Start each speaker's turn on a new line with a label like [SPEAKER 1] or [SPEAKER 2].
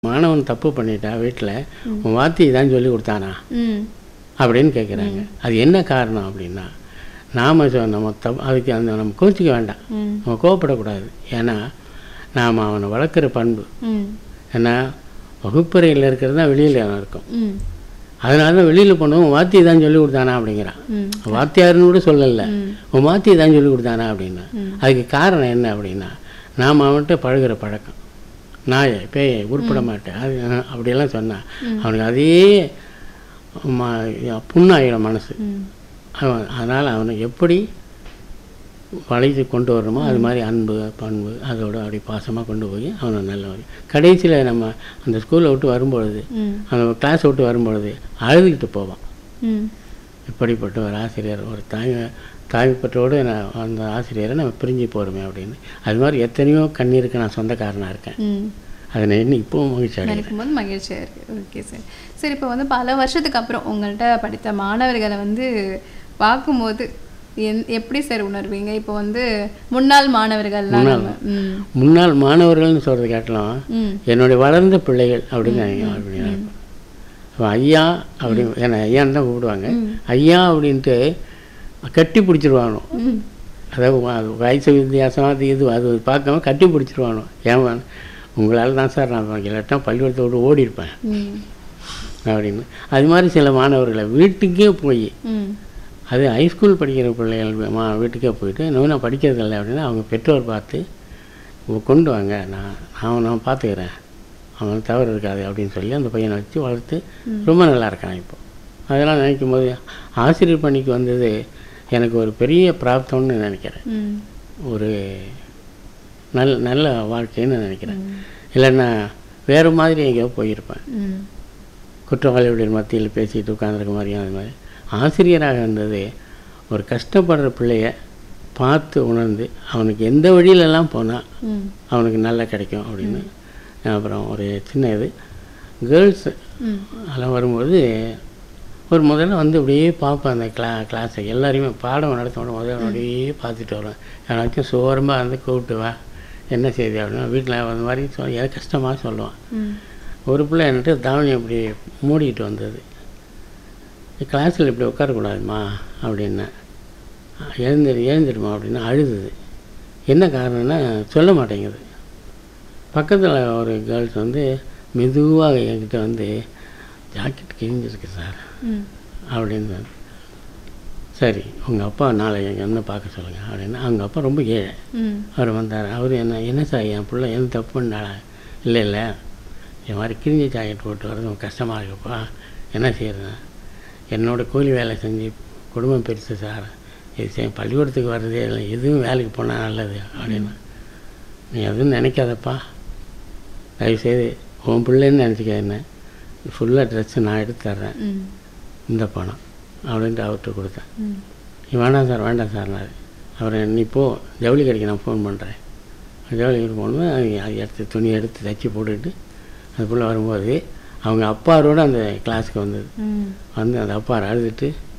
[SPEAKER 1] மாணவன் தப்பு பண்ணிட்டா வீட்டில் உன் வாத்தி தான் சொல்லி கொடுத்தானா
[SPEAKER 2] ம்
[SPEAKER 1] அப்படின்னு கேட்குறாங்க அது என்ன காரணம் அப்படின்னா நாம் நம்ம தப் அதுக்கு அந்த நம்ம கோச்சிக்க வேண்டாம்
[SPEAKER 2] ம்
[SPEAKER 1] நம்ம கோவப்படக்கூடாது ஏன்னா நாம் அவனை வளர்க்குற பண்பு
[SPEAKER 2] ம்
[SPEAKER 1] ஏன்னா வகுப்பறையில் இருக்கிறது தான் வெளியில் இருக்கும்
[SPEAKER 2] ம்
[SPEAKER 1] அதனால தான் வெளியில் போனவன் உன் வாத்தி தான் சொல்லி கொடுத்தானா அப்படிங்கிறான்
[SPEAKER 2] ம்
[SPEAKER 1] வாத்தியாருன்னு கூட சொல்லலை
[SPEAKER 2] ம்.
[SPEAKER 1] உன் வாத்தி தான் சொல்லி கொடுத்தானா அப்படின்னா அதுக்கு காரணம் என்ன அப்படின்னா நாம் அவன்கிட்ட பழகுற பழக்கம் நாயை பேயை உருப்பட மாட்டேன் அது அஹ், அப்படியெல்லாம் சொன்னான் அவனுக்கு அதே ம- புண்ணாயிடும் மனசு
[SPEAKER 2] ம்
[SPEAKER 1] அவன் அதனால் அவனை எப்படி வளைத்து கொண்டு வரணுமோ அது மாதிரி அன்பு பண்பு அதோட அப்படி பாசமாக கொண்டு போய் அவனை நல்ல வழி கடைசியில் நம்ம அந்த ஸ்கூலை விட்டு வரும்பொழுது
[SPEAKER 2] ம்
[SPEAKER 1] அந்த கிளாஸ் விட்டு வரும்பொழுது அழுதுகிட்டு போவான்
[SPEAKER 2] ம்
[SPEAKER 1] இப்படிப்பட்ட ஒரு ஆசிரியர் ஒரு தாய் தாய்ப்பற்றோடு நான் அந்த ஆசிரியரை நம்ம பிரிஞ்சு போகிறோமே அப்படின்னு அது மாதிரி எத்தனையோ கண்ணீருக்கு நான் சொந்தக்காரனாக இருக்கேன்
[SPEAKER 2] ம்
[SPEAKER 1] அதை நான் இன்னும் இப்போவும் மகிழ்ச்சி அடைகிறேன்
[SPEAKER 2] நினைக்கும் போது மகிழ்ச்சியாக இருக்குது ஓகே சார் சரி இப்போ வந்து பல வருஷத்துக்கு அப்புறம் உங்கள்கிட்ட படித்த மாணவர்களை வந்து பார்க்கும்போது என் எப்படி சார் உணர்வீங்க இப்போ வந்து முன்னாள் மாணவர்கள்லாம் நம்ம ம்
[SPEAKER 1] முன்னாள் மாணவர்கள்னு சொல்கிறது கேட்டலாம்
[SPEAKER 2] ம்
[SPEAKER 1] என்னுடைய வளர்ந்த பிள்ளைகள் அப்படின்னு நான் அப்படின்னு நினைப்பேன். அப்ப ஐயா அப்படி என்னை ஐயான்னு தான் கூப்பிடுவாங்க ஐயா அப்படின்ட்டு கட்டி பிடிச்சிருவாங்க
[SPEAKER 2] ம்
[SPEAKER 1] அதாவது வ- அது வயசு வித்தியாசம் அது இது அது பார்க்காம கட்டி பிடிச்சிருவானோ ஏன் உங்களால் தான் சார் நான் இல்லாட்டா பள்ளிக்கூடத்தை விட்டு ஓடி இருப்பேன்
[SPEAKER 2] ம்
[SPEAKER 1] அப்படின்னு அது மாதிரி சில மாணவர்களை வீட்டுக்கே போய்
[SPEAKER 2] ம்
[SPEAKER 1] அது ஹைஸ்கூல் படிக்கிற பிள்ளைகள் மா வீட்டுக்கே போயிட்டு இன்னும் நான் படிக்கிறதில்ல அப்படின்னா அவங்க பெற்றோர் பார்த்து "உ- கொண்டு வாங்க நான் அவன் நான் பார்த்துக்கிறேன் அவன் தவறு இருக்காது அப்படின்னு சொல்லி அந்த பையனை வச்சு வளர்த்து ரொம்ப நல்லா இருக்கான் இப்போ அதெல்லாம் நினைக்கும் போது ஆசிரியர் பணிக்கு வந்தது எனக்கு ஒரு பெரிய பிராப்தம்னு நினைக்கிறேன்
[SPEAKER 2] ம்
[SPEAKER 1] ஒரு நல்ல நல்ல வாழ்க்கைன்னு நினைக்கிறேன் இல்லைன்னா வேறு மாதிரி எங்கேயோ போயிருப்பேன்
[SPEAKER 2] ம்
[SPEAKER 1] குற்றவாளிகளுடைய மத்தியில் பேசிட்டு உட்காந்துருக்க மாதிரியும் அது மாதிரி ஆசிரியராக இருந்தது ஒரு கஷ்டப்படுற பிள்ளைய பார்த்து உணர்ந்து அவனுக்கு எந்த வழியிலெல்லாம் போனால்
[SPEAKER 2] ம்
[SPEAKER 1] அவனுக்கு நல்லா கிடைக்கும் அப்படின்னு அப்புறம் ஒரு சின்ன இது கேர்ள்ஸ்
[SPEAKER 2] ம்
[SPEAKER 1] அதெல்லாம் வரும்போது ஒரு முதல்ல வந்து அப்படியே பார்ப்பேன் அந்த கிளா கிளாஸை எல்லாரையுமே பாடம் நடத்தணும் முதல்ல அப்படியே பார்த்துட்டு வருவேன் யாராச்சும் சோரமாக இருந்து கூப்பிட்டு வா என்ன செய்தி அப்படின்னா வீட்டில் அந்த மாதிரி சொல் எனக்கு கஷ்டமாக சொல்லுவான்
[SPEAKER 2] ம்
[SPEAKER 1] ஒரு பிள்ளை என்கிட்ட தாவணி அப்படி மூடிட்டு வந்தது கிளாஸில் இப்படி உட்காரக்கூடாதுமா அப்படின்னேன் எழுந்திரு எழுந்திருமா அப்படின்னு அழுதுது என்ன காரணம்னா சொல்ல மாட்டேங்குது பக்கத்தில் ஒரு கேர்ள்ஸ் வந்து மெதுவாக என்கிட்ட வந்து ஜாக்கெட் கிழிஞ்சிருக்கு சார்
[SPEAKER 2] ம்
[SPEAKER 1] அப்படின்னு சரி உங்கள் அப்பா நாளை எங்கள் வந்து பார்க்க சொல்லுங்கள் அப்படின்னா அவங்க அப்பா ரொம்ப ஏழை
[SPEAKER 2] ம்
[SPEAKER 1] அவர் வந்தார் அவர் என்ன என்ன சார் என் பிள்ளை எந்த தப்பு பண்ணாளா இல்லை இல்லை என் மாதிரி கிழிஞ்ச ஜாக்கெட் போட்டு வர்றது ரொம்ப கஷ்டமாக இருக்குப்பா என்ன செய்யறது என்னோட கூலி வேலை செஞ்சு குடும்பம் பெருசு சார் இது செய் பள்ளிக்கூடத்துக்கு வர்றதே இல்லை எதுவும் வேலைக்கு போனால் நல்லது அப்படின்னு நீ எதுவும் நினைக்காதப்பா தயவுசெய்து உன் பிள்ளைன்னு நினச்சிக்க என்ன ஃபுல்லாக ட்ரெஸ்ஸு நான் எடுத்து தர்றேன்
[SPEAKER 2] ம்
[SPEAKER 1] இந்த பணம் அப்படின்ட்டு அவர்கிட்ட கொடுத்தேன்
[SPEAKER 2] ம்
[SPEAKER 1] நீ வேண்டாம் சார் வேண்டாம் சார்னாரு அவர் நீ போ ஜவுளி கடைக்கு நான் ஃபோன் பண்ணுறேன் ஜவுளி கடைக்கு போனது அது எடுத்து துணி எடுத்து தைச்சி போட்டுக்கிட்டு அதுக்குள்ளே வரும்போது அவங்க அப்பாரோட அந்த கிளாஸுக்கு வந்தது
[SPEAKER 2] ம்
[SPEAKER 1] வந்து அந்த அப்பா அழுதுட்டு